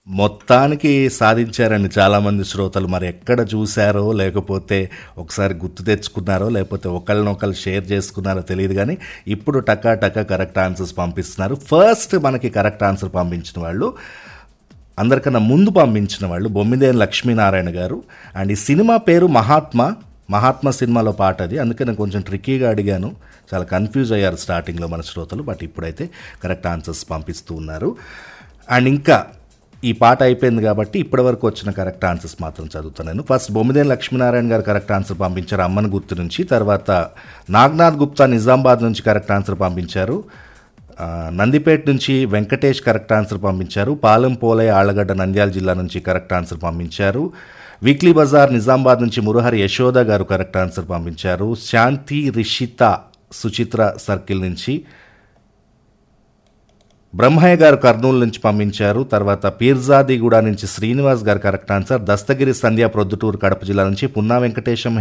మొత్తానికి సాధించారండి చాలామంది శ్రోతలు మరి ఎక్కడ చూశారో లేకపోతే ఒకసారి గుర్తు తెచ్చుకున్నారో లేకపోతే ఒకళ్ళనొకళ్ళు షేర్ చేసుకున్నారో తెలియదు కానీ ఇప్పుడు టకా టకా కరెక్ట్ ఆన్సర్స్ పంపిస్తున్నారు ఫస్ట్ మనకి కరెక్ట్ ఆన్సర్ పంపించిన వాళ్ళు అందరికన్నా ముందు పంపించిన వాళ్ళు బొమ్మిదేని లక్ష్మీనారాయణ గారు అండ్ ఈ సినిమా పేరు మహాత్మా మహాత్మా సినిమాలో పాట అది అందుకే నేను కొంచెం ట్రిక్కీగా అడిగాను చాలా కన్ఫ్యూజ్ అయ్యారు స్టార్టింగ్లో మన శ్రోతలు బట్ ఇప్పుడైతే కరెక్ట్ ఆన్సర్స్ పంపిస్తూ ఉన్నారు అండ్ ఇంకా ఈ పాట అయిపోయింది కాబట్టి ఇప్పటివరకు వచ్చిన కరెక్ట్ ఆన్సర్స్ మాత్రం చదువుతాను ఫస్ట్ బొమ్మిదేని లక్ష్మీనారాయణ గారు కరెక్ట్ ఆన్సర్ పంపించారు అమ్మన్ గుర్తు నుంచి తర్వాత నాగ్నాథ్ గుప్తా నిజామాబాద్ నుంచి కరెక్ట్ ఆన్సర్ పంపించారు ఆ, నందిపేట నుంచి వెంకటేష్ కరెక్ట్ ఆన్సర్ పంపించారు పాలెం పోలయ్య ఆళ్లగడ్డ నంద్యాల జిల్లా నుంచి కరెక్ట్ ఆన్సర్ పంపించారు వీక్లీ బజార్ నిజామాబాద్ నుంచి మురహరి యశోద గారు కరెక్ట్ ఆన్సర్ పంపించారు శాంతి రిషిత సుచిత్ర సర్కిల్ నుంచి బ్రహ్మయ్య గారు కర్నూలు నుంచి పంపించారు తర్వాత పీర్జాదిగూడ నుంచి శ్రీనివాస్ గారు కరెక్ట్ ఆన్సర్ దస్తగిరి సంధ్య ప్రొద్దుటూరు కడప జిల్లా నుంచి పున్నా వెంకటేశం